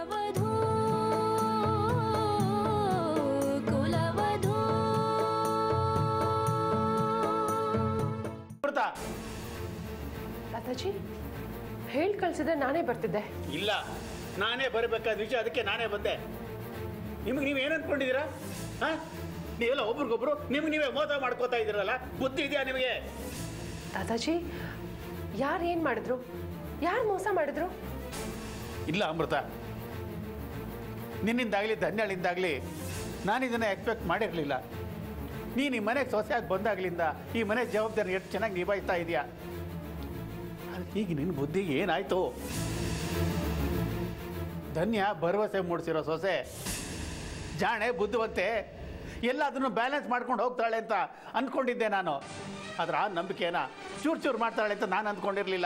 ಕುಲವಧೂ ಕುಲವಧೂ ಅಮೃತ ದಾದಾಜಿ ಹೇಳಿ ಕಳ್ಸಿದ್ರೆ ನಾನೇ ಬರ್ತಿದ್ದೆ ಇಲ್ಲ ನಾನೇ ಬರಬೇಕಾದ ವಿಷಯ ಅದಕ್ಕೆ ನಾನೇ ಬಂದೆ ನಿಮಗೆ ನೀವು ಏನು ಅನ್ಕೊಂಡಿದ್ದೀರಾ ಹಾಂ ನೀವೆಲ್ಲ ಒಬ್ರಿಗೊಬ್ರು ನಿಮ್ಗೆ ನೀವೇ ಮೋಸ ಮಾಡ್ಕೋತಾ ಇದ್ದೀರಲ್ಲ ಬುದ್ಧಿ ಇದೆಯಾ ನಿಮಗೆ ದಾದಾಜಿ ಯಾರು ಏನು ಮಾಡಿದ್ರು ಯಾರು ಮೋಸ ಮಾಡಿದ್ರು ಇಲ್ಲ ಅಮೃತ ನಿನ್ನಿಂದಾಗಲಿ ಧನ್ಯಾಳಿಂದಾಗಲಿ ನಾನು ಇದನ್ನು ಎಕ್ಸ್ಪೆಕ್ಟ್ ಮಾಡಿರಲಿಲ್ಲ ನೀನು ಈ ಮನೆಗೆ ಸೊಸೆಯಾಗಿ ಬಂದಾಗಲಿಂದ ಈ ಮನೆ ಜವಾಬ್ದಾರಿ ಎಷ್ಟು ಚೆನ್ನಾಗಿ ನಿಭಾಯಿಸ್ತಾ ಇದೆಯಾ ಈಗ ನಿನ್ನ ಬುದ್ಧಿಗೆ ಏನಾಯಿತು ಧನ್ಯ ಭರವಸೆ ಮೂಡಿಸಿರೋ ಸೊಸೆ ಜಾಣೆ ಬುದ್ಧಿವಂತೆ ಎಲ್ಲದನ್ನು ಬ್ಯಾಲೆನ್ಸ್ ಮಾಡ್ಕೊಂಡು ಹೋಗ್ತಾಳೆ ಅಂತ ಅಂದ್ಕೊಂಡಿದ್ದೆ ನಾನು ಆದ್ರೆ ಆ ನಂಬಿಕೆನ ಚೂರು ಚೂರು ಮಾಡ್ತಾಳೆ ಅಂತ ನಾನು ಅಂದ್ಕೊಂಡಿರಲಿಲ್ಲ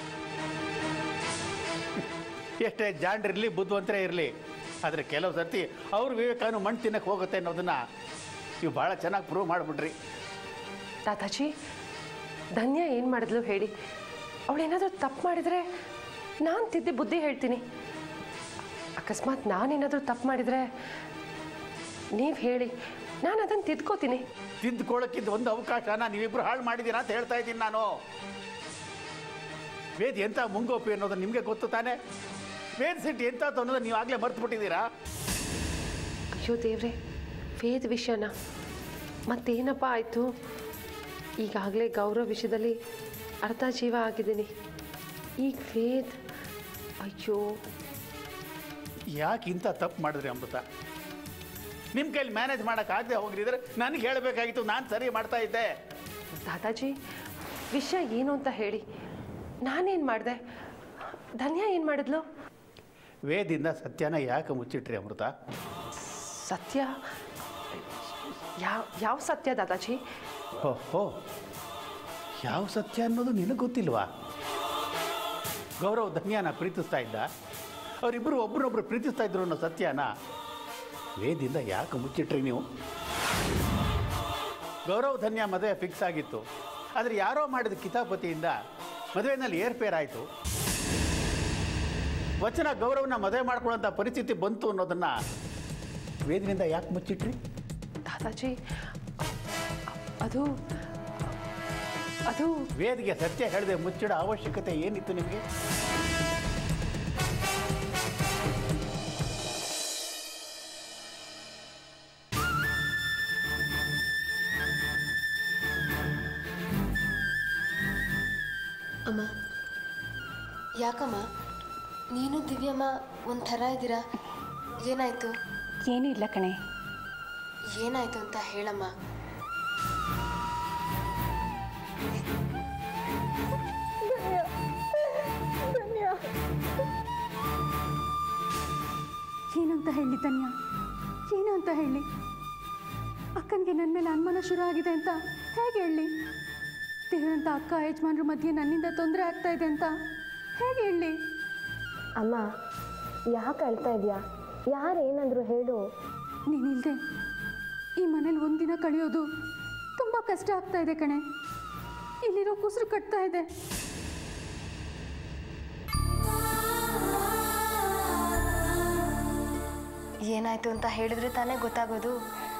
ಎಷ್ಟೇ ಜಾಣ್ರಿರಲಿ ಬುದ್ಧಿವಂತರೇ ಇರಲಿ ಆದರೆ ಕೆಲವು ಸರ್ತಿ ಅವ್ರ ವಿವೇಕನು ಮಣ್ಣು ತಿನ್ನಕ್ಕೆ ಹೋಗುತ್ತೆ ಅನ್ನೋದನ್ನು ನೀವು ಭಾಳ ಚೆನ್ನಾಗಿ ಪ್ರೂವ್ ಮಾಡಿಬಿಟ್ರಿ ದಾದಾಜಿ ಧನ್ಯ ಏನು ಮಾಡಿದ್ಲು ಹೇಳಿ ಅವಳೇನಾದರೂ ತಪ್ಪು ಮಾಡಿದರೆ ನಾನು ತಿದ್ದಿ ಬುದ್ಧಿ ಹೇಳ್ತೀನಿ ಅಕಸ್ಮಾತ್ ನಾನೇನಾದರೂ ತಪ್ಪು ಮಾಡಿದರೆ ನೀವು ಹೇಳಿ ನಾನು ಅದನ್ನು ತಿದ್ಕೋತೀನಿ ತಿದ್ದುಕೊಳ್ಳೋಕ್ಕಿದ್ದ ಒಂದು ಅವಕಾಶನ ನೀವಿಬ್ಬರು ಹಾಳು ಮಾಡಿದ್ದೀರಾ ಅಂತ ಹೇಳ್ತಾ ಇದ್ದೀನಿ ನಾನು ವೇದ್ ಎಂಥ ಮುಂಗೋಪಿ ಅನ್ನೋದು ನಿಮಗೆ ಗೊತ್ತು ತಾನೇ ವೇದ್ ಸಿಟ್ಟು ಎಂಥದ್ದು ಅನ್ನೋದು ನೀವು ಆಗಲೇ ಮರ್ತು ಬಿಟ್ಟಿದ್ದೀರಾ ಅಯ್ಯೋ ದೇವ್ರೆ ವೇದ ವಿಷಯನ ಮತ್ತೇನಪ್ಪ ಆಯಿತು ಈಗಾಗಲೇ ಗೌರವ ವಿಷಯದಲ್ಲಿ ಅರ್ಧ ಜೀವ ಆಗಿದ್ದೀನಿ ಈಗ ವೇದ್ ಅಯ್ಯೋ ಯಾಕೆ ಇಂಥ ತಪ್ಪು ಮಾಡಿದ್ರಿ ಅಮೃತ ನಿಮ್ಮ ಕೈಲಿ ಮ್ಯಾನೇಜ್ ಮಾಡೋಕ್ಕಾಗದೆ ಹೋಗಿದ್ರೆ ನನಗೆ ಹೇಳಬೇಕಾಗಿತ್ತು ನಾನು ಸರಿ ಮಾಡ್ತಾ ಇದ್ದೆ ದಾದಾಜಿ ವಿಷಯ ಏನು ಅಂತ ಹೇಳಿ ನಾನೇನು ಮಾಡಿದೆ ಧನ್ಯ ಏನು ಮಾಡಿದ್ಲು ವೇದಿಂದ ಸತ್ಯನ ಯಾಕೆ ಮುಚ್ಚಿಟ್ರಿ ಅಮೃತ ಸತ್ಯ ಯಾವ ಯಾವ ಸತ್ಯ ದಾದಾಜಿ ಹೋ ಹೋ ಯಾವ ಸತ್ಯ ಅನ್ನೋದು ನಿನಗೆ ಗೊತ್ತಿಲ್ವಾ ಗೌರವ್ ಧನ್ಯನ ಪ್ರೀತಿಸ್ತಾ ಇದ್ದ ಅವರಿಬ್ಬರು ಒಬ್ರನ್ನೊಬ್ರು ಪ್ರೀತಿಸ್ತಾ ಇದ್ರು ಅನ್ನೋ ಸತ್ಯನ ವೇದಿಂದ ಯಾಕೆ ಮುಚ್ಚಿಟ್ರಿ ನೀವು ಗೌರವ್ ಧನ್ಯ ಮದುವೆ ಫಿಕ್ಸ್ ಆಗಿತ್ತು ಆದರೆ ಯಾರೋ ಮಾಡಿದ ಕಿತಾಪತಿಯಿಂದ ಮದುವೆನಲ್ಲಿ ಏರ್ಪೇರ್ ಆಯಿತು ವಚನ ಗೌರವನ ಮದುವೆ ಮಾಡ್ಕೊಳ್ಳೋಂಥ ಪರಿಸ್ಥಿತಿ ಬಂತು ಅನ್ನೋದನ್ನ ವೇದಿನಿಂದ ಯಾಕೆ ಮುಚ್ಚಿಟ್ರಿ ದಾದಾಜಿ ಅದು ಅದು ವೇದಿಗೆ ಸತ್ಯ ಹೇಳದೆ ಮುಚ್ಚಿಡೋ ಅವಶ್ಯಕತೆ ಏನಿತ್ತು ನಿಮಗೆ ಅಮ್ಮ ಯಾಕಮ್ಮ ನೀನು ದಿವ್ಯಮ್ಮ ಒಂಥರ ಇದ್ದೀರಾ ಏನಾಯ್ತು ಏನೂ ಇಲ್ಲ ಕಣೆ ಏನಾಯ್ತು ಅಂತ ಹೇಳಮ್ಮ ಏನು ಅಂತ ಹೇಳಿ ಧನ್ಯ ಏನು ಅಂತ ಹೇಳಿ ಅಕ್ಕನಿಗೆ ನನ್ನ ಮೇಲೆ ಅನುಮಾನ ಶುರು ಆಗಿದೆ ಅಂತ ಹೇಗೆ ಹೇಳಿ ದೇವರಂತ ಅಕ್ಕ ಯಜಮಾನ್ರ ಮಧ್ಯೆ ನನ್ನಿಂದ ತೊಂದರೆ ಆಗ್ತಾ ಇದೆ ಅಂತ ಹೇಗೆ ಹೇಳಿ ಅಮ್ಮ ಯಾಕೆ ಅಳ್ತಾ ಇದೆಯಾ ಯಾರು ಏನಂದ್ರು ಹೇಳು ನೀನಿಲ್ದೆ ಈ ಮನೇಲಿ ಒಂದಿನ ಕಳೆಯೋದು ತುಂಬ ಕಷ್ಟ ಆಗ್ತಾ ಇದೆ ಕಣೆ ಇಲ್ಲಿರೋ ಕುಸಿರು ಕಟ್ತಾ ಇದೆ ಏನಾಯ್ತು ಅಂತ ಹೇಳಿದ್ರೆ ತಾನೇ ಗೊತ್ತಾಗೋದು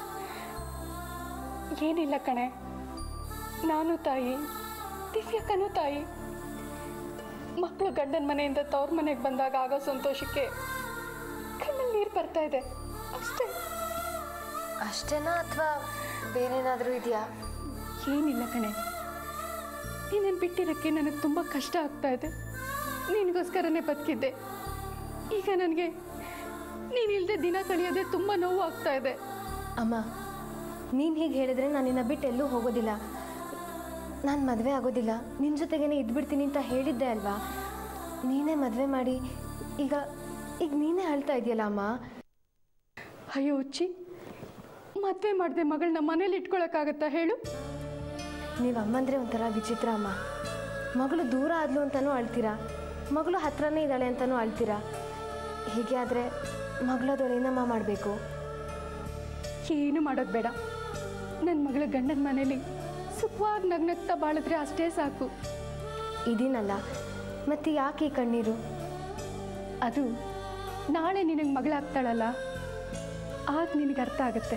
ಏನಿಲ್ಲ ಕಣೆ ನಾನು ತಾಯಿ ದಿವ್ಯಕ್ಕನೂ ತಾಯಿ ಮಕ್ಕಳು ಗಂಡನ ಮನೆಯಿಂದ ತವ್ರ ಮನೆಗೆ ಬಂದಾಗ ಆಗೋ ಸಂತೋಷಕ್ಕೆ ಕಣ್ಣಲ್ಲಿ ನೀರು ಬರ್ತಾ ಇದೆ ಅಷ್ಟೇ ಅಷ್ಟೇನಾ ಅಥವಾ ಬೇರೇನಾದರೂ ಇದೆಯಾ ಏನಿಲ್ಲ ಕಣೆ ನೀನನ್ನು ಬಿಟ್ಟಿರೋಕ್ಕೆ ನನಗೆ ತುಂಬ ಕಷ್ಟ ಆಗ್ತಾ ಇದೆ ನಿನಗೋಸ್ಕರನೇ ಬದುಕಿದ್ದೆ ಈಗ ನನಗೆ ನೀನಿಲ್ಲದೆ ದಿನ ಕಳೆಯೋದೇ ತುಂಬ ನೋವು ಆಗ್ತಾ ಇದೆ ಅಮ್ಮ ನೀನು ಹೀಗೆ ಹೇಳಿದ್ರೆ ನಾನು ನಿನ್ನ ಬಿಟ್ಟು ಎಲ್ಲೂ ಹೋಗೋದಿಲ್ಲ ನಾನು ಮದುವೆ ಆಗೋದಿಲ್ಲ ನಿನ್ನ ಜೊತೆಗೇನೆ ಇದ್ಬಿಡ್ತೀನಿ ಅಂತ ಹೇಳಿದ್ದೆ ಅಲ್ವಾ ನೀನೇ ಮದುವೆ ಮಾಡಿ ಈಗ ಈಗ ನೀನೇ ಅಳ್ತಾ ಇದೆಯಲ್ಲ ಅಮ್ಮ ಅಯ್ಯೋ ಹುಚ್ಚಿ ಮದುವೆ ಮಾಡಿದೆ ಮಗಳನ್ನ ಮನೇಲಿ ಇಟ್ಕೊಳಕ್ಕಾಗತ್ತಾ ಹೇಳು ನೀವು ಅಮ್ಮಂದ್ರೆ ಒಂಥರ ವಿಚಿತ್ರ ಅಮ್ಮ ಮಗಳು ದೂರ ಆದ್ಲು ಅಂತಲೂ ಅಳ್ತೀರಾ ಮಗಳು ಹತ್ರನೇ ಇದ್ದಾಳೆ ಅಂತಲೂ ಅಳ್ತೀರಾ ಹೀಗೆ ಆದರೆ ಮಗಳದವ್ರು ಏನಮ್ಮ ಮಾಡಬೇಕು ಏನು ಮಾಡೋದು ಬೇಡ ನನ್ನ ಮಗಳ ಗಂಡನ ಮನೇಲಿ ಸುಖವಾಗಿ ನಗ್ನಗ್ತಾ ಬಾಳಿದ್ರೆ ಅಷ್ಟೇ ಸಾಕು ಇದೀನಲ್ಲ ಮತ್ತೆ ಯಾಕೆ ಈ ಕಣ್ಣೀರು ಅದು ನಾಳೆ ನಿನಗೆ ಮಗಳಾಗ್ತಾಳಲ್ಲ ಆಗ ನಿನಗೆ ಅರ್ಥ ಆಗುತ್ತೆ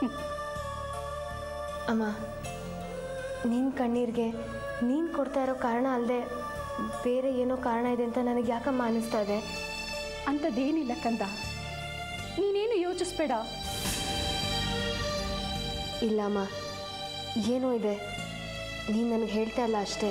ಅಮ್ಮ ನಿನ್ನ ಕಣ್ಣೀರಿಗೆ ನೀನು ಕೊಡ್ತಾ ಇರೋ ಕಾರಣ ಅಲ್ಲದೆ ಬೇರೆ ಏನೋ ಕಾರಣ ಇದೆ ಅಂತ ನನಗೆ ಯಾಕಮ್ಮ ಅನ್ನಿಸ್ತಾ ಇದೆ ಅಂಥದ್ದೇನಿಲ್ಲ ಕಂದ ನೀನೇನು ಯೋಚಿಸ್ಬೇಡ ಇಲ್ಲಮ್ಮ ಏನೋ ಇದೆ ನೀನು ನನಗೆ ಹೇಳ್ತಾ ಇಲ್ಲ ಅಷ್ಟೇ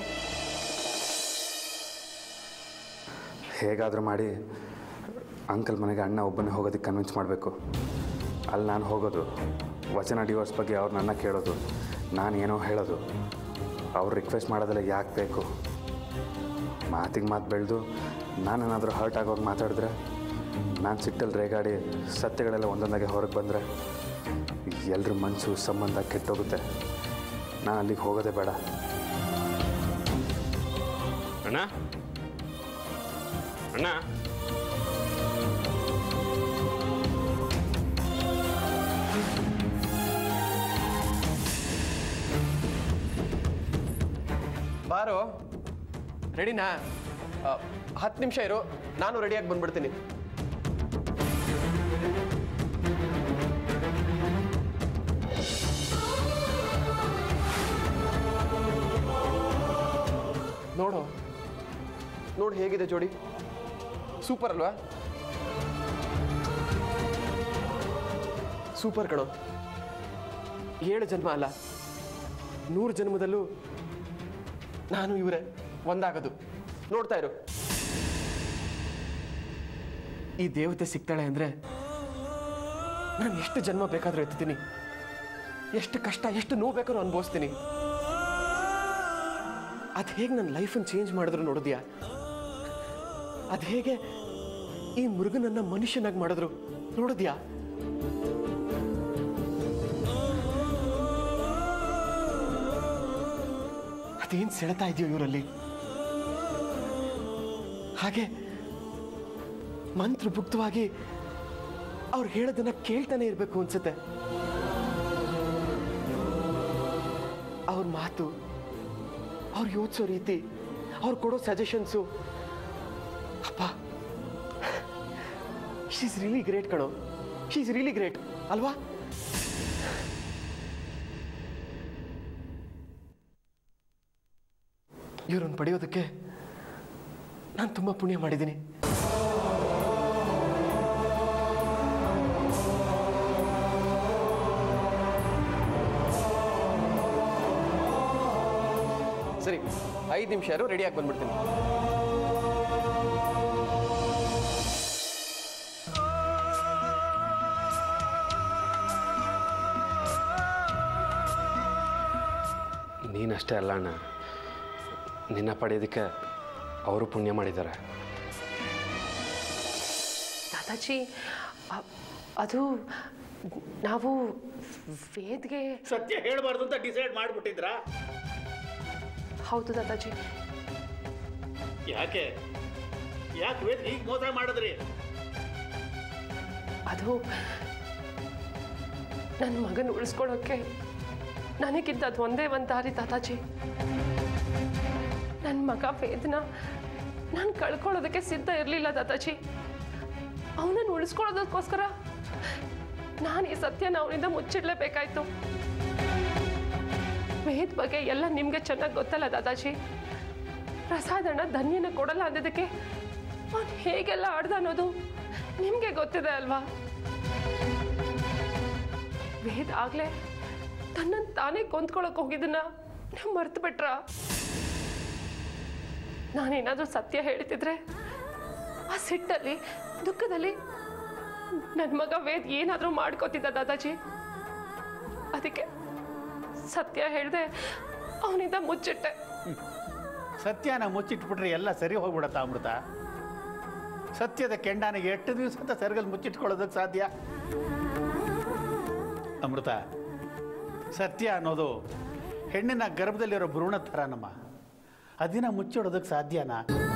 ಹೇಗಾದರೂ ಮಾಡಿ ಅಂಕಲ್ ಮನೆಗೆ ಅಣ್ಣ ಒಬ್ಬನೇ ಹೋಗೋದಕ್ಕೆ ಕನ್ವಿನ್ಸ್ ಮಾಡಬೇಕು ಅಲ್ಲಿ ನಾನು ಹೋಗೋದು ವಚನ ಡಿವೋರ್ಸ್ ಬಗ್ಗೆ ಅವ್ರು ನನ್ನ ಕೇಳೋದು ನಾನು ಏನೋ ಹೇಳೋದು ಅವ್ರು ರಿಕ್ವೆಸ್ಟ್ ಮಾಡೋದೆಲ್ಲ ಯಾಕೆ ಬೇಕು ಮಾತಿಗೆ ಮಾತು ಬೆಳೆದು ನಾನೇನಾದರೂ ಹರ್ಟ್ ಆಗೋಗಿ ಮಾತಾಡಿದ್ರೆ ನಾನು ಸಿಟ್ಟಲ್ಲಿ ರೇಗಾಡಿ ಸತ್ಯಗಳೆಲ್ಲ ಒಂದೊಂದಾಗೆ ಹೊರಗೆ ಬಂದರೆ ಎಲ್ಲರ ಮನಸ್ಸು ಸಂಬಂಧ ಕೆಟ್ಟೋಗುತ್ತೆ ನಾನು ಅಲ್ಲಿಗೆ ಹೋಗೋದೇ ಬೇಡ ಅಣ್ಣ ಅಣ್ಣ ಬಾರೋ ರೆಡಿನಾ ಹತ್ತು ನಿಮಿಷ ಇರು ನಾನು ರೆಡಿಯಾಗಿ ಬಂದ್ಬಿಡ್ತೀನಿ ನೋಡು ನೋಡು ಹೇಗಿದೆ ಜೋಡಿ ಸೂಪರ್ ಅಲ್ವಾ ಸೂಪರ್ ಕಣೋ ಏಳು ಜನ್ಮ ಅಲ್ಲ ನೂರು ಜನ್ಮದಲ್ಲೂ ನಾನು ಇವರೇ ಒಂದಾಗದು ನೋಡ್ತಾ ಇರು ಈ ದೇವತೆ ಸಿಗ್ತಾಳೆ ಅಂದ್ರೆ ನಾನು ಎಷ್ಟು ಜನ್ಮ ಬೇಕಾದ್ರೂ ಎತ್ತೀನಿ ಎಷ್ಟು ಕಷ್ಟ ಎಷ್ಟು ನೋವು ಬೇಕಾದ್ರೂ ಅನುಭವಿಸ್ತೀನಿ ಅದು ಹೇಗೆ ನನ್ನ ಲೈಫನ್ನು ಚೇಂಜ್ ಮಾಡಿದ್ರು ನೋಡಿದ್ಯಾ ಅದು ಹೇಗೆ ಈ ಮುರುಗನನ್ನ ಮನುಷ್ಯನಾಗಿ ಮಾಡಿದ್ರು ನೋಡಿದ್ಯಾ ಅದೇನು ಸೆಳೆತಾ ಇದೆಯೋ ಇವರಲ್ಲಿ ಹಾಗೆ ಮಂತ್ರಭುಕ್ತವಾಗಿ ಅವ್ರು ಹೇಳೋದನ್ನ ಕೇಳ್ತಾನೆ ಇರಬೇಕು ಅನ್ಸುತ್ತೆ ಅವ್ರ ಮಾತು ಅವ್ರು ಯೋಚಿಸೋ ರೀತಿ ಅವ್ರು ಕೊಡೋ ಸಜೆಷನ್ಸು ಅಪ್ಪ ಶೀಸ್ ರಿಯಲಿ ಗ್ರೇಟ್ ಕಣೋ ಶೀಸ್ ರಿಯಲಿ ಗ್ರೇಟ್ ಅಲ್ವಾ ಇವ್ರನ್ನ ಪಡೆಯೋದಕ್ಕೆ ನಾನು ತುಂಬ ಪುಣ್ಯ ಮಾಡಿದ್ದೀನಿ ಸರಿ ಐದು ನಿಮಿಷ ಇರು ರೆಡಿಯಾಗಿ ಬಂದ್ಬಿಡ್ತೀನಿ ನೀನಷ್ಟೇ ಅಲ್ಲ ಅಣ್ಣ ನಿನ್ನ ಪಡೆಯೋದಕ್ಕೆ ಅವರು ಪುಣ್ಯ ಮಾಡಿದ್ದಾರೆ ದಾದಾಜಿ ಅ- ಅದು ನಾವು ವೇದ್ಗೆ ಸತ್ಯ ಹೇಳಬಾರ್ದು ಅಂತ ಡಿಸೈಡ್ ಮಾಡಿಬಿಟ್ಟಿದ್ರಾ ಹೌದು ದಾದಾಜಿ ಯಾಕೆ ಯಾಕೆ ವೇದ್ ಹೀಗೆ ಮೋಸ ಮಾಡಿದ್ರಿ ಅದು ನನ್ನ ಮಗನ ಉಳಿಸ್ಕೊಳ್ಳೋಕ್ಕೆ ನನಗಿದ್ದ ಅದು ಒಂದೇ ಒಂದು ದಾರಿ ತಾತಾಜಿ ನನ್ನ ಮಗ ವೇದನ ನಾನು ಕಳ್ಕೊಳ್ಳೋದಕ್ಕೆ ಸಿದ್ಧ ಇರಲಿಲ್ಲ ತಾತಾಜಿ ಅವನನ್ನು ಉಳಿಸ್ಕೊಳ್ಳೋದಕ್ಕೋಸ್ಕರ ನಾನು ಈ ಸತ್ಯನ ಅವನಿಂದ ಮುಚ್ಚಿಡ್ಲೇಬೇಕಾಯ್ತು ವೇದ್ ಬಗ್ಗೆ ಎಲ್ಲ ನಿಮಗೆ ಚೆನ್ನಾಗಿ ಗೊತ್ತಲ್ಲ ದಾದಾಜಿ ಪ್ರಸಾದಣ್ಣ ಧನ್ಯನ ಕೊಡಲ್ಲ ಅಂದಿದ್ದಕ್ಕೆ ಅವನು ಹೇಗೆಲ್ಲ ಆಡ್ದ ಅನ್ನೋದು ನಿಮಗೆ ಗೊತ್ತಿದೆ ಅಲ್ವಾ ವೇದ್ ಆಗ್ಲೇ ತನ್ನನ್ನು ತಾನೇ ಕೊಂದ್ಕೊಳಕ್ ಹೋಗಿದ್ದನ್ನ ನೀವು ಮರ್ತು ಬಿಟ್ರ ನಾನೇನಾದ್ರೂ ಸತ್ಯ ಹೇಳ್ತಿದ್ರೆ ಆ ಸಿಟ್ಟಲ್ಲಿ ದುಃಖದಲ್ಲಿ ನನ್ನ ಮಗ ವೇದ್ ಏನಾದರೂ ಮಾಡ್ಕೋತಿದ್ದ ದಾದಾಜಿ ಅದಕ್ಕೆ ಸತ್ಯ ಹೇಳ್ದೆ ಅವನಿಂದ ಮುಚ್ಚಿಟ್ಟೆ ಸತ್ಯನ ಮುಚ್ಚಿಟ್ಬಿಟ್ರೆ ಎಲ್ಲ ಸರಿ ಹೋಗ್ಬಿಡತ್ತ ಅಮೃತ ಸತ್ಯದ ಕೆಂಡಾನಿಗೆ ಎಷ್ಟು ದಿವಸ ಅಂತ ಸೆರಗಲ್ಲಿ ಮುಚ್ಚಿಟ್ಕೊಳ್ಳೋದಕ್ಕೆ ಸಾಧ್ಯ ಅಮೃತ ಸತ್ಯ ಅನ್ನೋದು ಹೆಣ್ಣಿನ ಗರ್ಭದಲ್ಲಿರೋ ಭ್ರೂಣ ಥರ ನಮ್ಮ ಅದನ್ನ ಮುಚ್ಚಿಡೋದಕ್ಕೆ ಸಾಧ್ಯನಾ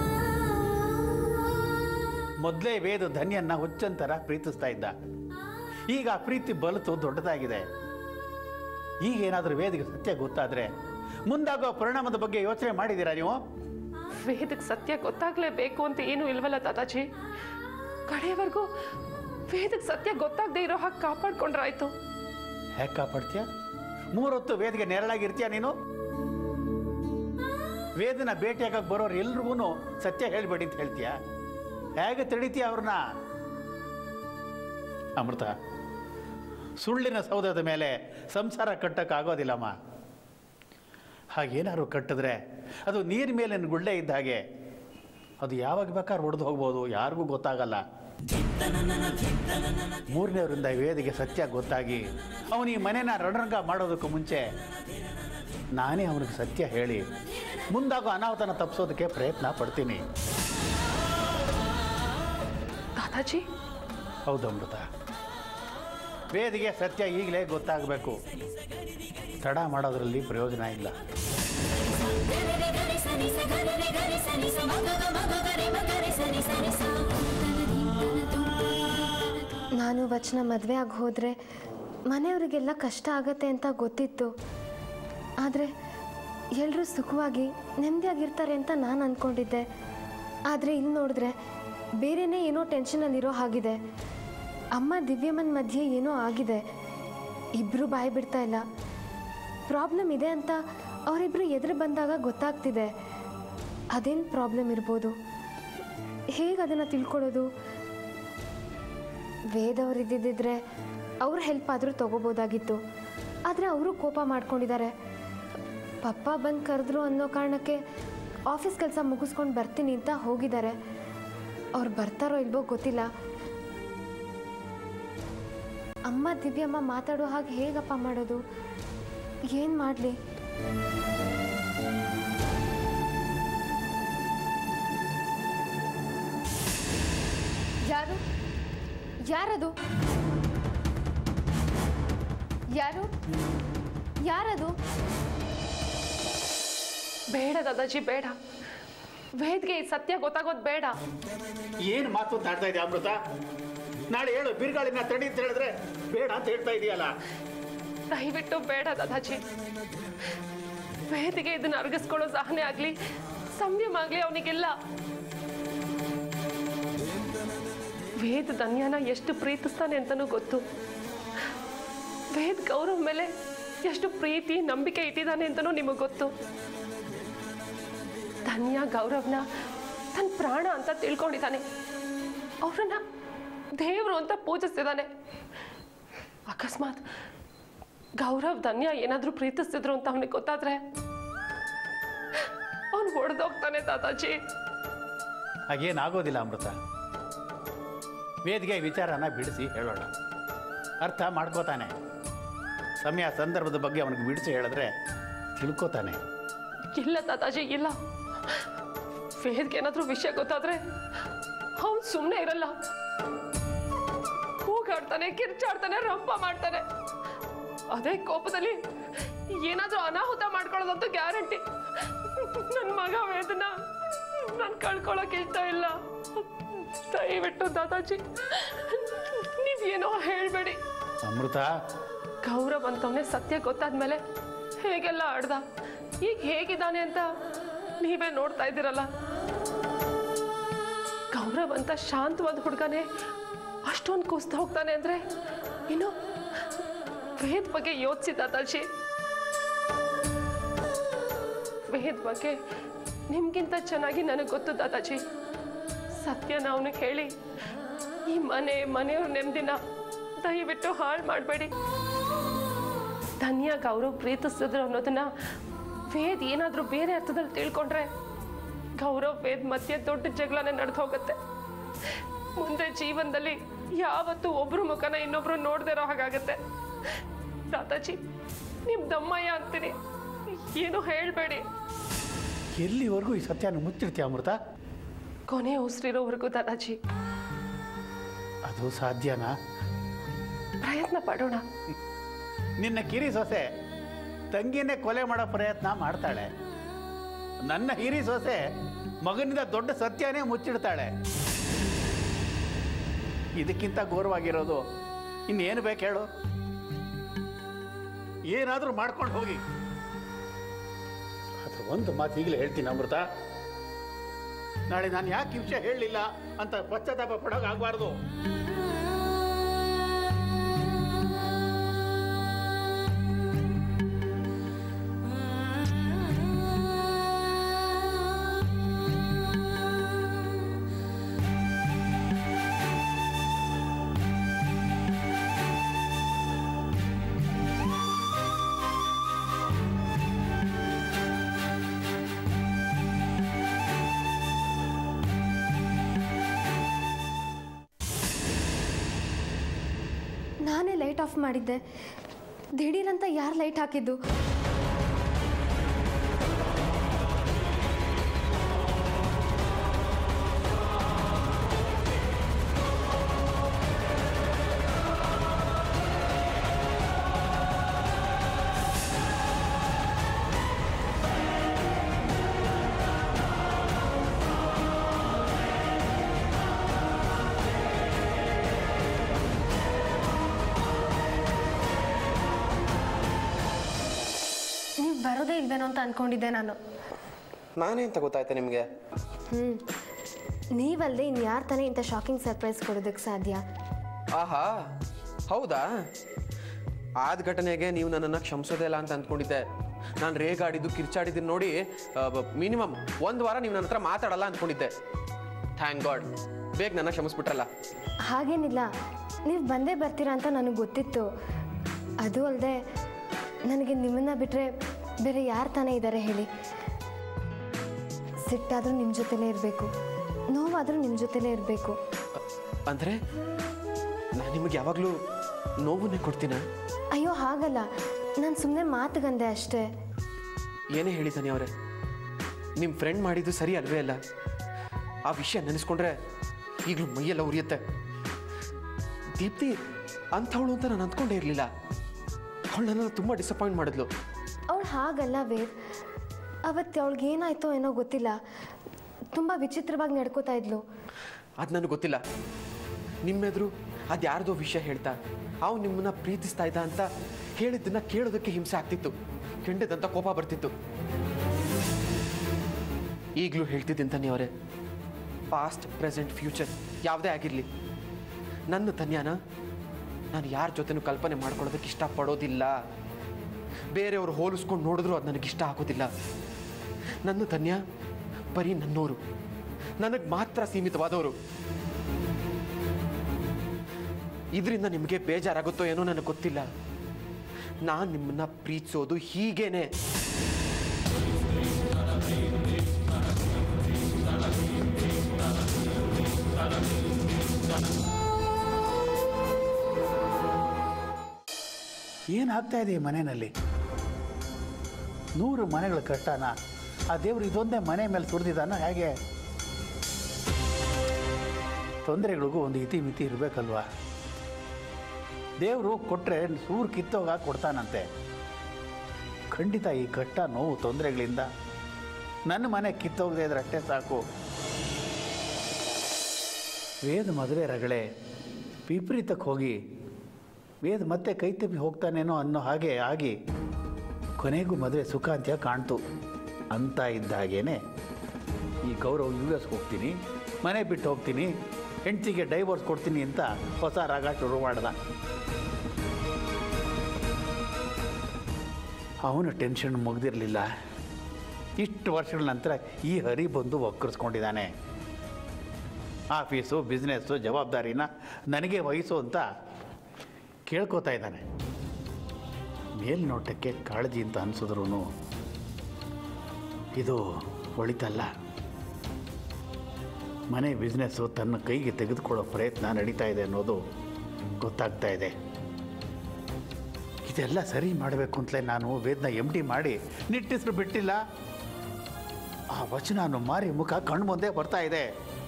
ಮೊದಲೇ ವೇದ ಧನ್ಯನ್ನ ಹುಚ್ಚಂತರ ಪ್ರೀತಿಸ್ತಾ ಇದ್ದ ಈಗ ಆ ಪ್ರೀತಿ ಬಲತು ದೊಡ್ಡದಾಗಿದೆ ಈಗ ಏನಾದರೂ ವೇದಿಗೆ ಸತ್ಯ ಗೊತ್ತಾದ್ರೆ ಮುಂದಾಗೋ ಪರಿಣಾಮದ ಬಗ್ಗೆ ಯೋಚನೆ ಮಾಡಿದ್ದೀರಾ ನೀವು ವೇದಕ್ಕೆ ಸತ್ಯ ಗೊತ್ತಾಗ್ಲೇಬೇಕು ಅಂತ ಏನೂ ಇಲ್ವಲ್ಲ ದಾದಾಜಿ ಕಡೆಯವರೆಗೂ ವೇದಕ್ಕೆ ಸತ್ಯ ಗೊತ್ತಾಗದೆ ಇರೋ ಹಾಗೆ ಕಾಪಾಡ್ಕೊಂಡ್ರಾಯ್ತು ಹೇಗೆ ಕಾಪಾಡ್ತೀಯ ಮೂರೊತ್ತು ವೇದಿಗೆ ನೆರಳಾಗಿರ್ತೀಯ ನೀನು ವೇದನ ಭೇಟಿಯಾಗಕ್ಕೆ ಬರೋರು ಎಲ್ರಿಗೂ ಸತ್ಯ ಹೇಳ್ಬೇಡಿ ಅಂತ ಹೇಳ್ತೀಯ ಹೇಗೆ ತಡಿತೀಯ ಅವ್ರನ್ನ ಅಮೃತ ಸುಳ್ಳಿನ ಸೌದದ ಮೇಲೆ ಸಂಸಾರ ಕಟ್ಟಕ್ಕಾಗೋದಿಲ್ಲಮ್ಮ ಹಾಗೇನಾದ್ರು ಕಟ್ಟಿದ್ರೆ ಅದು ನೀರ್ ಮೇಲಿನ ಗುಳ್ಳೆ ಇದ್ದ ಹಾಗೆ ಅದು ಯಾವಾಗ ಬೇಕಾದ್ರೂ ಒಡೆದು ಹೋಗ್ಬೋದು ಯಾರಿಗೂ ಗೊತ್ತಾಗಲ್ಲ ಮೂರನೇವರಿಂದ ವೇದಿಗೆ ಸತ್ಯ ಗೊತ್ತಾಗಿ ಅವನು ಈ ಮನೆನ ರಣರಂಗ ಮಾಡೋದಕ್ಕೂ ಮುಂಚೆ ನಾನೇ ಅವನಿಗೆ ಸತ್ಯ ಹೇಳಿ ಮುಂದಾಗೋ ಅನಾಹುತನ ತಪ್ಪಿಸೋದಕ್ಕೆ ಪ್ರಯತ್ನ ಪಡ್ತೀನಿ ದಾದಾಜಿ ಹೌದು ಅಮೃತ ವೇದಿಗೆ ಸತ್ಯ ಈಗಲೇ ಗೊತ್ತಾಗಬೇಕು ತಡ ಮಾಡೋದ್ರಲ್ಲಿ ಪ್ರಯೋಜನ ಇಲ್ಲ ನಾನು ವಚನ ಮದುವೆ ಆಗಿ ಹೋದರೆ ಮನೆಯವರಿಗೆಲ್ಲ ಕಷ್ಟ ಆಗತ್ತೆ ಅಂತ ಗೊತ್ತಿತ್ತು ಆದರೆ ಎಲ್ಲರೂ ಸುಖವಾಗಿ ನೆಮ್ಮದಿಯಾಗಿರ್ತಾರೆ ಅಂತ ನಾನು ಅಂದ್ಕೊಂಡಿದ್ದೆ ಆದರೆ ಇಲ್ಲಿ ನೋಡಿದ್ರೆ ಬೇರೆನೇ ಏನೋ ಟೆನ್ಷನಲ್ಲಿರೋ ಹಾಗಿದೆ ಅಮ್ಮ ದಿವ್ಯಮ್ಮನ ಮಧ್ಯೆ ಏನೋ ಆಗಿದೆ ಇಬ್ಬರು ಬಾಯಿ ಬಿಡ್ತಾ ಇಲ್ಲ ಪ್ರಾಬ್ಲಮ್ ಇದೆ ಅಂತ ಅವರಿಬ್ಬರು ಎದುರು ಬಂದಾಗ ಗೊತ್ತಾಗ್ತಿದೆ ಅದೇನು ಪ್ರಾಬ್ಲಮ್ ಇರ್ಬೋದು ಹೇಗೆ ಅದನ್ನು ತಿಳ್ಕೊಳ್ಳೋದು ವೇದವ್ರು ಇದ್ದಿದ್ದಿದ್ರೆ ಅವ್ರ ಹೆಲ್ಪ್ ಆದರೂ ತಗೋಬೋದಾಗಿತ್ತು ಆದರೆ ಅವರು ಕೋಪ ಮಾಡ್ಕೊಂಡಿದ್ದಾರೆ ಪಪ್ಪ ಬಂದು ಕರೆದ್ರು ಅನ್ನೋ ಕಾರಣಕ್ಕೆ ಆಫೀಸ್ ಕೆಲಸ ಮುಗಿಸ್ಕೊಂಡು ಬರ್ತೀನಿ ಅಂತ ಹೋಗಿದ್ದಾರೆ ಅವ್ರು ಬರ್ತಾರೋ ಇಲ್ವೋ ಗೊತ್ತಿಲ್ಲ ಅಮ್ಮ ದಿವ್ಯಮ್ಮ ಮಾತಾಡೋ ಹಾಗೆ ಹೇಗಪ್ಪ ಮಾಡೋದು ಏನು ಮಾಡಲಿ ಯಾರು ಯಾರದು ಯಾರು ಯಾರದು ಬೇಡ ದಾದಾಜಿ ಬೇಡ ವೇದ್ಗೆ ಈ ಸತ್ಯ ಗೊತ್ತಾಗೋದು ಬೇಡ ಏನು ಮಾತು ಅಂತ ಆಡ್ತಾ ಇದೆ ಅಮೃತ ನಾಳೆ ಹೇಳು ಬಿರುಗಾಳಿನ ತಡಿ ಅಂತ ಹೇಳಿದ್ರೆ ಬೇಡ ಅಂತ ಹೇಳ್ತಾ ಇದೆಯಲ್ಲ ದಯವಿಟ್ಟು ಬೇಡ ದಾದಾಜಿ ವೇದಿಗೆ ಇದನ್ನ ಅರಗಿಸ್ಕೊಳ್ಳೋ ಸಹನೆ ಆಗ್ಲಿ ಸಂಯಮ ಆಗ್ಲಿ ಅವನಿಗೆಲ್ಲ ವೇದ್ ಧನ್ಯನ ಎಷ್ಟು ಪ್ರೀತಿಸ್ತಾನೆ ಅಂತನೂ ಗೊತ್ತು ವೇದ್ ಗೌರವ್ ಮೇಲೆ ಎಷ್ಟು ಪ್ರೀತಿ ನಂಬಿಕೆ ಇಟ್ಟಿದ್ದಾನೆ ಅಂತನೂ ನಿಮಗೆ ಗೊತ್ತು ಧನ್ಯ ಗೌರವ್ನ ತನ್ನ ಪ್ರಾಣ ಅಂತ ತಿಳ್ಕೊಂಡಿದ್ದಾನೆ ಅವ್ರನ್ನ ದೇವರು ಅಂತ ಪೂಜಿಸ್ತಿದ್ದಾನೆ ಅಕಸ್ಮಾತ್ ಗೌರವ್ ಧನ್ಯ ಏನಾದರೂ ಪ್ರೀತಿಸ್ತಿದ್ರು ಅಂತ ಅವನಿಗೆ ಗೊತ್ತಾದ್ರೆ ಅವನು ಹೊಡೆದೋಗ್ತಾನೆ ದಾದಾಜಿ ಹಾಗೇನಾಗೋದಿಲ್ಲ ಅಮೃತ ವೇದಿಗೆ ವಿಚಾರನ ಬಿಡಿಸಿ ಹೇಳೋಣ ಅರ್ಥ ಮಾಡ್ಕೋತಾನೆ ಸಮಯ ಸಂದರ್ಭದ ಬಗ್ಗೆ ಅವನಿಗೆ ಬಿಡಿಸಿ ಹೇಳಿದ್ರೆ ತಿಳ್ಕೋತಾನೆ ಇಲ್ಲ ದಾದಾಜಿ ಇಲ್ಲ ವೇದ್ಗೆ ಏನಾದರೂ ವಿಷಯ ಗೊತ್ತಾದ್ರೆ ಅವನು ಸುಮ್ಮನೆ ಇರಲ್ಲ ಕೂಗಾಡ್ತಾನೆ ಕಿರ್ಚಾಡ್ತಾನೆ ರಂಪ ಮಾಡ್ತಾನೆ ಅದೇ ಕೋಪದಲ್ಲಿ ಏನಾದರೂ ಅನಾಹುತ ಮಾಡ್ಕೊಳ್ಳೋದಂತೂ ಗ್ಯಾರಂಟಿ ನನ್ನ ಮಗ ವೇದನ ನಾನು ಕಳ್ಕೊಳಕ್ ಇಷ್ಟ ಇಲ್ಲ ದಯವಿಟ್ಟು ದಾದಾಜಿ ನೀವೇನೋ ಹೇಳ್ಬೇಡಿ ಅಮೃತ ಗೌರವ್ ಅಂತವನೇ ಸತ್ಯ ಗೊತ್ತಾದ್ಮೇಲೆ ಹೇಗೆಲ್ಲ ಆಡ್ದ ಈಗ ಹೇಗಿದ್ದಾನೆ ಅಂತ ನೀವೇ ನೋಡ್ತಾ ಇದ್ದೀರಲ್ಲ ಗೌರವ್ ಅಂತ ಶಾಂತವಾದ ಹುಡುಗನೇ ಅಷ್ಟೊಂದು ಕುಸ್ತಾ ಹೋಗ್ತಾನೆ ಅಂದ್ರೆ ಇನ್ನು ವೇದ್ ಬಗ್ಗೆ ಯೋಚಿಸಿ ದಾದಾಜಿ ವೇದ್ ಬಗ್ಗೆ ನಿಮ್ಗಿಂತ ಚೆನ್ನಾಗಿ ನನಗೆ ಗೊತ್ತು ದಾದಾಜಿ ಸತ್ಯನ ಅವನಿಗೆ ಹೇಳಿ ಈ ಮನೆ ಮನೆಯವ್ರ ನೆಮ್ಮದಿನ ದಯವಿಟ್ಟು ಹಾಳು ಮಾಡಬೇಡಿ ಧನ್ಯ ಗೌರವ್ ಪ್ರೀತಿಸಿದ್ರು ಅನ್ನೋದನ್ನ ವೇದ್ ಏನಾದರೂ ಬೇರೆ ಅರ್ಥದಲ್ಲಿ ತಿಳ್ಕೊಂಡ್ರೆ ಗೌರವ್ ವೇದ್ ಮಧ್ಯೆ ದೊಡ್ಡ ಜಗಳನೆ ನಡೆದು ಹೋಗುತ್ತೆ ಮುಂದೆ ಜೀವನದಲ್ಲಿ ಯಾವತ್ತೂ ಒಬ್ರು ಮುಖನ ಇನ್ನೊಬ್ರು ನೋಡದೇ ಇರೋ ಹಾಗಾಗತ್ತೆ ದಾದಾಜಿ ನಿಮ್ ದಮ್ಮಯ್ಯ ಅಂತೀನಿ ಏನು ಹೇಳಬೇಡಿ ಎಲ್ಲಿವರೆಗೂ ಈ ಸತ್ಯನ ಮುಚ್ಚಿರ್ತೀಯ ಅಮೃತ ಕೊನೆ ಉಸಿರಿರೋವರೆಗೂ ದಾದಾಜಿ ಅದು ಸಾಧ್ಯನಾ ಪ್ರಯತ್ನ ಪಡೋಣ ನಿನ್ನ ಕಿರಿ ಸೊಸೆ ತಂಗಿನೇ ಕೊಲೆ ಮಾಡೋ ಪ್ರಯತ್ನ ಮಾಡ್ತಾಳೆ ನನ್ನ ಹಿರಿ ಸೊಸೆ ಮಗನಿಂದ ದೊಡ್ಡ ಸತ್ಯನೇ ಮುಚ್ಚಿಡ್ತಾಳೆ ಇದಕ್ಕಿಂತ ಘೋರವಾಗಿರೋದು ಇನ್ನೇನು ಬೇಕು ಹೇಳು ಏನಾದರೂ ಮಾಡ್ಕೊಂಡು ಹೋಗಿ ಅದು ಒಂದು ಮಾತು ಈಗಲೇ ಹೇಳ್ತೀನಿ ಅಮೃತ ನಾಳೆ ನಾನು ಯಾಕೆ ವಿಷಯ ಹೇಳಲಿಲ್ಲ ಅಂತ ಪಶ್ಚಾತ್ತಾಪ ಪಡೋಕ್ಕಾಗಬಾರ್ದು ನಾನೇ ಲೈಟ್ ಆಫ್ ಮಾಡಿದ್ದೆ ದಿಢೀರಂತ ಯಾರು ಲೈಟ್ ಹಾಕಿದ್ದು ನೀವು ಬರೋದೇ ಇಲ್ವೇನೋ ಅಂತ ಅನ್ಕೊಂಡಿದ್ದೆ ನಾನು ನಾನೇ ಅಂತ ಗೊತ್ತಾಯ್ತಾ ನಿಮಗೆ ಹ್ಞೂ ನೀವಲ್ಲದೆ ಇನ್ಯಾರು ತಾನೇ ಇಂಥ ಶಾಕಿಂಗ್ ಸರ್ಪ್ರೈಸ್ ಕೊಡೋದಕ್ಕೆ ಸಾಧ್ಯ ಆಹಾ ಹೌದಾ ಆದ ಘಟನೆಗೆ ನೀವು ನನ್ನನ್ನು ಕ್ಷಮಿಸೋದೇ ಇಲ್ಲ ಅಂತ ಅಂದ್ಕೊಂಡಿದ್ದೆ ನಾನು ರೇಗಾಡಿದ್ದು ಕಿರ್ಚಾಡಿದ್ದು ನೋಡಿ ಮಿನಿಮಮ್ ಒಂದು ವಾರ ನೀವು ನನ್ನ ಹತ್ರ ಮಾತಾಡಲ್ಲ ಅಂದ್ಕೊಂಡಿದ್ದೆ ಥ್ಯಾಂಕ್ ಗಾಡ್ ಬೇಗ ನನ್ನ ಕ್ಷಮಿಸ್ಬಿಟ್ರಲ್ಲ ಹಾಗೇನಿಲ್ಲ ನೀವು ಬಂದೇ ಬರ್ತೀರಾ ಅಂತ ನನಗೆ ಗೊತ್ತಿತ್ತು ಅದು ಅಲ್ಲದೆ ನನಗೆ ನಿಮ್ಮನ್ನ ಬಿಟ್ಟರೆ ಬೇರೆ ಯಾರು ತಾನೇ ಇದ್ದಾರೆ ಹೇಳಿ ಸಿಟ್ಟಾದರೂ ನಿಮ್ಮ ಜೊತೆಲೇ ಇರಬೇಕು ನೋವಾದರೂ ನಿಮ್ಮ ಜೊತೆಲೇ ಇರಬೇಕು ಅಂದರೆ ನಾನು ನಿಮಗೆ ಯಾವಾಗಲೂ ನೋವನ್ನೇ ಕೊಡ್ತೀನ ಅಯ್ಯೋ ಹಾಗಲ್ಲ ನಾನು ಸುಮ್ಮನೆ ಮಾತುಗಂದೆ ಅಷ್ಟೇ ಏನೇ ಹೇಳಿ ತಾನೆ ಅವರೇ ನಿಮ್ಮ ಫ್ರೆಂಡ್ ಮಾಡಿದ್ದು ಸರಿ ಅಲ್ವೇ ಅಲ್ಲ ಆ ವಿಷಯ ನೆನೆಸ್ಕೊಂಡ್ರೆ ಈಗಲೂ ಮೈಯೆಲ್ಲ ಉರಿಯುತ್ತೆ ದೀಪ್ತಿ ಅಂಥವಳು ಅಂತ ನಾನು ಅಂದ್ಕೊಂಡೇ ಇರಲಿಲ್ಲ ಅವಳು ನನ್ನನ್ನು ತುಂಬ ಡಿಸಪಾಯಿಂಟ್ ಮಾಡಿದ್ಲು ಅವಳು ಹಾಗಲ್ಲ ವೇದ್ ಅವತ್ತು ಅವಳಿಗೆ ಏನಾಯ್ತೋ ಏನೋ ಗೊತ್ತಿಲ್ಲ ತುಂಬ ವಿಚಿತ್ರವಾಗಿ ನಡ್ಕೋತಾ ಇದ್ಲು ಅದು ನನಗೆ ಗೊತ್ತಿಲ್ಲ ನಿಮ್ಮೆದುರು ಅದು ಯಾರ್ದೋ ವಿಷಯ ಹೇಳ್ತಾ ಅವು ನಿಮ್ಮನ್ನ ಪ್ರೀತಿಸ್ತಾ ಇದ್ದ ಅಂತ ಹೇಳಿದ್ದನ್ನ ಕೇಳೋದಕ್ಕೆ ಹಿಂಸೆ ಆಗ್ತಿತ್ತು ಕೆಂಡದಂತ ಕೋಪ ಬರ್ತಿತ್ತು ಈಗಲೂ ಹೇಳ್ತಿದ್ದಂತಾನೆ ಅವರೇ ಪಾಸ್ಟ್ ಪ್ರೆಸೆಂಟ್ ಫ್ಯೂಚರ್ ಯಾವುದೇ ಆಗಿರಲಿ ನನ್ನ ತನ್ಯಾನ ನಾನು ಯಾರ ಜೊತೆನೂ ಕಲ್ಪನೆ ಮಾಡ್ಕೊಳ್ಳೋದಕ್ಕೆ ಇಷ್ಟಪಡೋದಿಲ್ಲ ಬೇರೆಯವರು ಹೋಲಿಸ್ಕೊಂಡು ನೋಡಿದ್ರು ಅದು ನನಗೆ ಇಷ್ಟ ಆಗೋದಿಲ್ಲ ನನ್ನ ತನ್ಯ ಬರೀ ನನ್ನೋರು ನನಗೆ ಮಾತ್ರ ಸೀಮಿತವಾದವರು ಇದರಿಂದ ನಿಮಗೆ ಬೇಜಾರಾಗುತ್ತೋ ಏನೋ ನನಗೆ ಗೊತ್ತಿಲ್ಲ ನಾನು ನಿಮ್ಮನ್ನ ಪ್ರೀತಿಸೋದು ಹೀಗೇನೆ ಏನಾಗ್ತಾ ಇದೆ ಈ ಮನೆಯಲ್ಲಿ ನೂರು ಮನೆಗಳ ಕಟ್ಟನ ಆ ದೇವರು ಇದೊಂದೇ ಮನೆ ಮೇಲೆ ಸುರಿದಿದ್ದಾನ ಹೇಗೆ ತೊಂದರೆಗಳಿಗೂ ಒಂದು ಇತಿ ಮಿತಿ ಇರಬೇಕಲ್ವಾ ದೇವರು ಕೊಟ್ಟರೆ ಸೂರು ಕಿತ್ತೋಗ ಕೊಡ್ತಾನಂತೆ ಖಂಡಿತ ಈ ಕಷ್ಟ ನೋವು ತೊಂದರೆಗಳಿಂದ ನನ್ನ ಮನೆ ಕಿತ್ತೋಗದೆ ಇದ್ರೆ ಅಷ್ಟೇ ಸಾಕು ವೇದ ಮದುವೆ ರಗಳೆ ವಿಪರೀತಕ್ಕೆ ಹೋಗಿ ವೇದ ಮತ್ತೆ ಕೈ ತಪ್ಪಿ ಹೋಗ್ತಾನೇನೋ ಅನ್ನೋ ಹಾಗೆ ಆಗಿ ಕೊನೆಗೂ ಮದುವೆ ಸುಖ ಅಂತ ಕಾಣ್ತು ಅಂತ ಇದ್ದ ಹಾಗೇನೆ ಈ ಗೌರವ್ ಯು ಎಸ್ ಹೋಗ್ತೀನಿ ಮನೆ ಬಿಟ್ಟು ಹೋಗ್ತೀನಿ ಹೆಂಡತಿಗೆ ಡೈವರ್ಸ್ ಕೊಡ್ತೀನಿ ಅಂತ ಹೊಸ ರಾಗ ಶುರು ಮಾಡ್ದ ಅವನು ಟೆನ್ಷನ್ ಮುಗ್ದಿರಲಿಲ್ಲ ಇಷ್ಟು ವರ್ಷಗಳ ನಂತರ ಈ ಹರಿ ಬಂದು ಒಕ್ಕರ್ಸ್ಕೊಂಡಿದ್ದಾನೆ ಆಫೀಸು ಬಿಸ್ನೆಸ್ಸು ಜವಾಬ್ದಾರಿನ ನನಗೆ ವಹಿಸು ಅಂತ ಕೇಳ್ಕೊತಾ ಇದ್ದಾನೆ ಮೇಲ್ನೋಟಕ್ಕೆ ಕಾಳಜಿ ಅಂತ ಅನಿಸಿದ್ರು ಇದು ಒಳಿತಲ್ಲ ಮನೆ ಬಿಸ್ನೆಸ್ಸು ತನ್ನ ಕೈಗೆ ತೆಗೆದುಕೊಳ್ಳೋ ಪ್ರಯತ್ನ ನಡೀತಾ ಇದೆ ಅನ್ನೋದು ಗೊತ್ತಾಗ್ತಾ ಇದೆ ಇದೆಲ್ಲ ಸರಿ ಮಾಡಬೇಕು ಅಂತಲೇ ನಾನು ವೇದನ ಎಮ್ ಡಿ ಮಾಡಿ ನಿಟ್ಟಿಸ್ರು ಬಿಟ್ಟಿಲ್ಲ ಆ ವಚನ ಮಾರಿ ಮುಖ ಕಣ್ಣು ಮುಂದೆ ಬರ್ತಾ ಇದೆ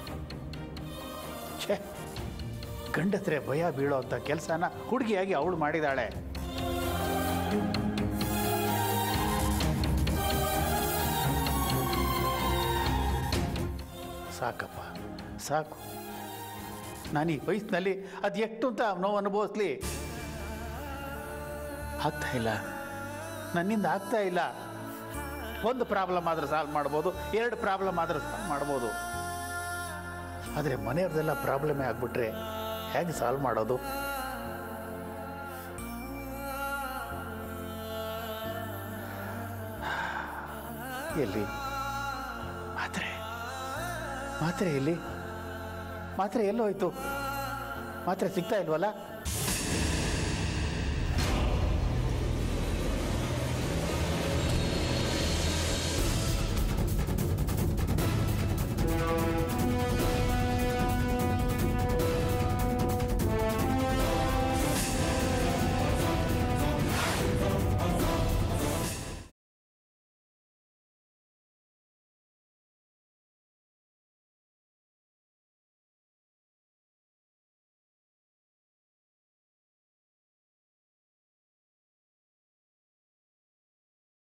ಛೇ ಗಂಡಸ್ರೆ ಭಯ ಬೀಳೋ ಅಂಥ ಕೆಲಸನ ಹುಡುಗಿಯಾಗಿ ಅವಳು ಮಾಡಿದಾಳೆ ಸಾಕಪ್ಪ ಸಾಕು ನಾನು ಈ ವಯಸ್ಸಿನಲ್ಲಿ ಅದು ಎಷ್ಟು ಅಂತ ನೋವು ಅನುಭವಿಸ್ಲಿ ಆಗ್ತಾ ಇಲ್ಲ ನನ್ನಿಂದ ಆಗ್ತಾ ಇಲ್ಲ ಒಂದು ಪ್ರಾಬ್ಲಮ್ ಆದ್ರೆ ಸಾಲ್ವ್ ಮಾಡ್ಬೋದು ಎರಡು ಪ್ರಾಬ್ಲಮ್ ಆದ್ರೆ ಸಾಲ್ವ್ ಮಾಡ್ಬೋದು ಆದರೆ ಮನೆಯವ್ರದ್ದೆಲ್ಲ ಪ್ರಾಬ್ಲಮೇ ಆಗಿಬಿಟ್ರೆ ಹೇಗೆ ಸಾಲ್ವ್ ಮಾಡೋದು ಎಲ್ಲಿ ಮಾತ್ರೆ ಮಾತ್ರೆ ಎಲ್ಲಿ ಮಾತ್ರೆ ಎಲ್ಲೋಯ್ತು ಮಾತ್ರೆ ಸಿಗ್ತಾ ಇಲ್ವಲ್ಲ